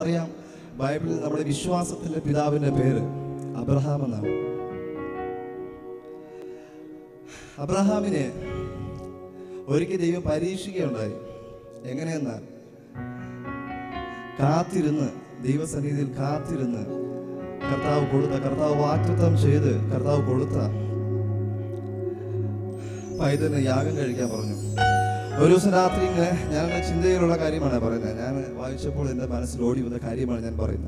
അറിയാം ബൈബിളിൽ നമ്മുടെ വിശ്വാസത്തിന്റെ പിതാവിന്റെ പേര് അബ്രഹാം എന്നാണ് അബ്രഹാമിനെ ഒരിക്കൽ ദൈവം പരീക്ഷിക്കുകയുണ്ടായി എങ്ങനെയെന്നാൽ കാത്തിരുന്ന് ദൈവസന്നിധിയിൽ കാത്തിരുന്ന് കർത്താവ് കൊടുത്ത കർത്താവ് വാക്തത്വം ചെയ്ത് കർത്താവ് കൊടുത്ത പൈതലിന് യാഗം കഴിക്കാൻ പറഞ്ഞു ഒരു ദിവസം രാത്രി ഇങ്ങനെ ഞാൻ എൻ്റെ ചിന്തയിലുള്ള കാര്യമാണ് പറയുന്നത് ഞാൻ വായിച്ചപ്പോൾ എൻ്റെ മനസ്സിൽ ഓടി വന്ന കാര്യമാണ് ഞാൻ പറയുന്നത്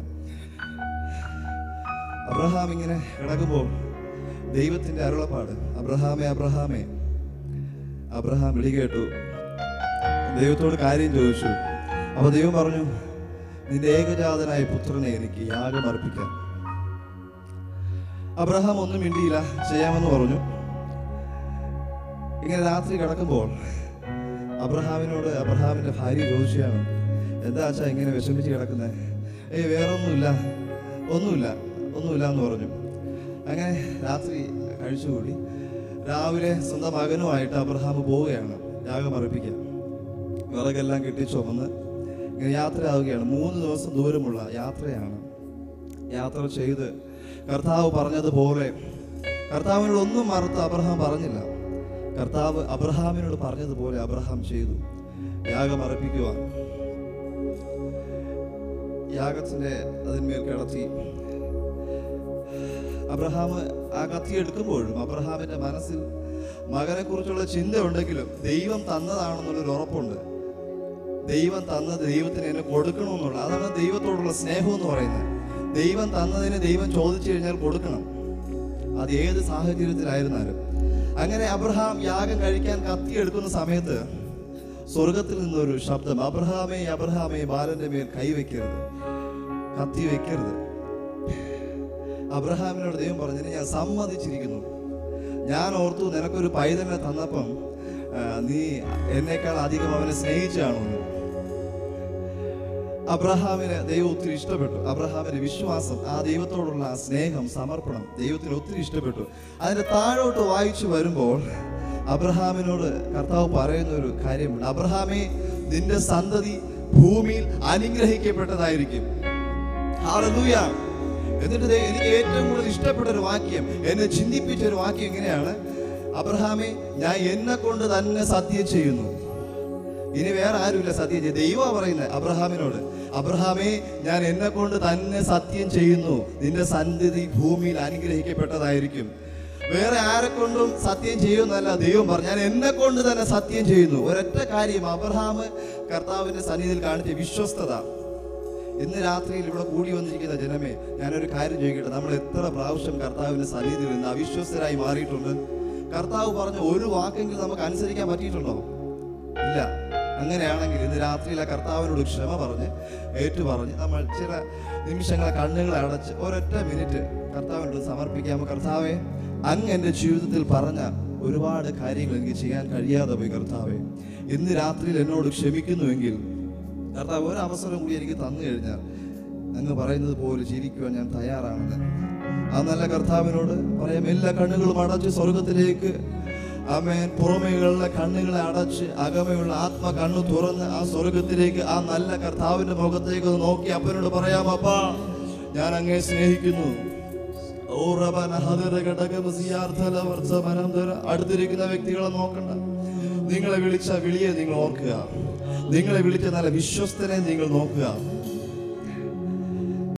അബ്രഹാം ഇങ്ങനെ കിടക്കുമ്പോൾ ദൈവത്തിന്റെ അരുളപ്പാട് അബ്രഹാമേ അബ്രഹാമേ അബ്രഹാം വിളി കേട്ടു ദൈവത്തോട് കാര്യം ചോദിച്ചു അപ്പൊ ദൈവം പറഞ്ഞു നിന്റെ ഏകജാതനായ പുത്രനെ എനിക്ക് യാഗം അർപ്പിക്കാം അബ്രഹാം ഒന്നും മിണ്ടിയില്ല ചെയ്യാമെന്ന് പറഞ്ഞു ഇങ്ങനെ രാത്രി കിടക്കുമ്പോൾ അബ്രഹാമിനോട് അബ്രഹാമിന്റെ ഭാര്യ ചോദിച്ചാണ് എന്താ അച്ഛാ ഇങ്ങനെ വിഷമിച്ച് കിടക്കുന്നത് ഏയ് വേറെ ഒന്നുമില്ല ഒന്നുമില്ല ഒന്നുമില്ല എന്ന് പറഞ്ഞു അങ്ങനെ രാത്രി കഴിച്ചുകൂടി രാവിലെ സ്വന്തം മകനുമായിട്ട് അബ്രഹാം പോവുകയാണ് യാഗം അർപ്പിക്കാൻ വിറകെല്ലാം കെട്ടി ചുമന്ന് ഇങ്ങനെ യാത്രയാവുകയാണ് മൂന്ന് ദിവസം ദൂരമുള്ള യാത്രയാണ് യാത്ര ചെയ്ത് കർത്താവ് പറഞ്ഞതുപോലെ കർത്താവിനോട് ഒന്നും മറുത്ത് അബ്രഹാം പറഞ്ഞില്ല കർത്താവ് അബ്രഹാമിനോട് പറഞ്ഞതുപോലെ അബ്രഹാം ചെയ്തു യാഗം അർപ്പിക്കുവാൻ യാഗത്തിന്റെ അതിന്മേൽ കിടത്തി അബ്രഹാം ആ കത്തി എടുക്കുമ്പോഴും അബ്രഹാമിന്റെ മനസ്സിൽ മകനെ കുറിച്ചുള്ള ചിന്ത ഉണ്ടെങ്കിലും ദൈവം തന്നതാണെന്നുള്ളൊരു ഉറപ്പുണ്ട് ദൈവം തന്നത് ദൈവത്തിന് എന്നെ കൊടുക്കണമെന്നുള്ള അതാണ് ദൈവത്തോടുള്ള സ്നേഹം എന്ന് പറയുന്നത് ദൈവം തന്നതിന് ദൈവം ചോദിച്ചു കഴിഞ്ഞാൽ കൊടുക്കണം അത് ഏത് സാഹചര്യത്തിലായിരുന്നാലും അങ്ങനെ അബ്രഹാം യാഗം കഴിക്കാൻ കത്തി എടുക്കുന്ന സമയത്ത് സ്വർഗത്തിൽ നിന്നൊരു ശബ്ദം അബ്രഹാമേ അബ്രഹാമേ ബാലന്റെ മേൽ കൈവയ്ക്കരുത് കത്തി വെക്കരുത് അബ്രഹാമിനോട് ദൈവം പറഞ്ഞതിന് ഞാൻ സമ്മതിച്ചിരിക്കുന്നു ഞാൻ ഓർത്തു നിനക്കൊരു പൈതലിനെ തന്നപ്പം ആ, നീ എന്നേക്കാൾ അധികം അവനെ സ്നേഹിച്ചാണോ എന്ന്. അബ്രഹാമിന് ദൈവം ഒത്തിരി ഇഷ്ടപ്പെട്ടു അബ്രഹാമിന്റെ വിശ്വാസം ആ ദൈവത്തോടുള്ള ആ സ്നേഹം സമർപ്പണം ദൈവത്തിന് ഒത്തിരി ഇഷ്ടപ്പെട്ടു അതിന്റെ താഴോട്ട് വായിച്ചു വരുമ്പോൾ അബ്രഹാമിനോട് കർത്താവ് പറയുന്ന ഒരു കാര്യമുണ്ട് അബ്രഹാമേ നിന്റെ സന്തതി ഭൂമിയിൽ അനുഗ്രഹിക്കപ്പെട്ടതായിരിക്കും ഹല്ലേലൂയ. എന്നിട്ട് ദേ എനിക്ക് ഏറ്റവും കൂടുതൽ ഇഷ്ടപ്പെട്ട ഒരു വാക്യം എന്നെ ചിന്തിപ്പിച്ച ഒരു വാക്യം ഇങ്ങനെയാണ് അബ്രഹാമേ ഞാൻ എന്നെ കൊണ്ട് തന്നെ സത്യം ചെയ്യുന്നു ഇനി വേറെ ആരുമില്ല സത്യം ചെയ്ത് ദൈവം പറയുന്നത് അബ്രഹാമിനോട് അബ്രഹാമേ ഞാൻ എന്നെ കൊണ്ട് തന്നെ സത്യം ചെയ്യുന്നു നിന്റെ സന്തതി ഭൂമിയിൽ അനുഗ്രഹിക്കപ്പെട്ടതായിരിക്കും വേറെ ആരെ കൊണ്ടും സത്യം ചെയ്യുന്നല്ല ദൈവം പറഞ്ഞു ഞാൻ എന്നെ കൊണ്ട് തന്നെ സത്യം ചെയ്യുന്നു ഒരൊറ്റ കാര്യം അബ്രഹാം കർത്താവിന്റെ സന്നിധിയിൽ കാണിച്ച വിശ്വസ്തത ഇന്ന് രാത്രിയിൽ ഇവിടെ കൂടി വന്നിരിക്കുന്ന ജനമേ ഞാനൊരു കാര്യം ചോദിക്കട്ടെ നമ്മൾ എത്ര പ്രാവശ്യം കർത്താവിന്റെ സന്നിധിയിൽ നിന്ന് അവിശ്വസ്തരായി മാറിയിട്ടുണ്ട് കർത്താവ് പറഞ്ഞ ഒരു വാക്കെങ്കിലും നമുക്ക് അനുസരിക്കാൻ പറ്റിയിട്ടുണ്ടോ ഇല്ല അങ്ങനെയാണെങ്കിൽ ഇന്ന് രാത്രിയിൽ ആ കർത്താവിനോട് ക്ഷമ പറഞ്ഞ് ഏറ്റു പറഞ്ഞ് നമ്മൾ ചില നിമിഷങ്ങളെ കണ്ണുകളെ അടച്ച് ഒരൊറ്റ മിനിറ്റ് കർത്താവിനോട് സമർപ്പിക്കാമോ കർത്താവെ അങ്ങ് എൻ്റെ ജീവിതത്തിൽ പറഞ്ഞ ഒരുപാട് കാര്യങ്ങൾ എനിക്ക് ചെയ്യാൻ കഴിയാതെ പോയി കർത്താവെ ഇന്ന് രാത്രിയിൽ എന്നോട് ക്ഷമിക്കുന്നുവെങ്കിൽ കർത്താവ് ഒരു അവസരം കൂടി എനിക്ക് തന്നു കഴിഞ്ഞാൽ അങ്ങ് പറയുന്നത് പോലെ ജീവിക്കുവാൻ ഞാൻ തയ്യാറാണെന്ന് ആ നല്ല കർത്താവിനോട് പറയാം എല്ലാ കണ്ണുകളും അടച്ച് സ്വർഗത്തിലേക്ക് ആമേൻ പുറമേയുള്ള കണ്ണുകളെ അടച്ച് അകമയുള്ള ആത്മ കണ്ണു തുറന്ന് ആ സ്വർഗത്തിലേക്ക് ആ നല്ല കർത്താവിന്റെ മുഖത്തേക്ക് ഒന്ന് നോക്കി അപ്പനോട് പറയാം അപ്പാ ഞാൻ അങ്ങേ സ്നേഹിക്കുന്നു ഓ റബന ഹദര ഘടകം സിയാർത്ഥല വർദ്ധമനന്തര അടുത്തിരിക്കുന്ന വ്യക്തികളെ നോക്കണ്ട നിങ്ങളെ വിളിച്ച വിളിയെ നിങ്ങൾ ഓർക്കുക നിങ്ങളെ വിളിച്ച നല്ല വിശ്വസ്തനെ നിങ്ങൾ നോക്കുക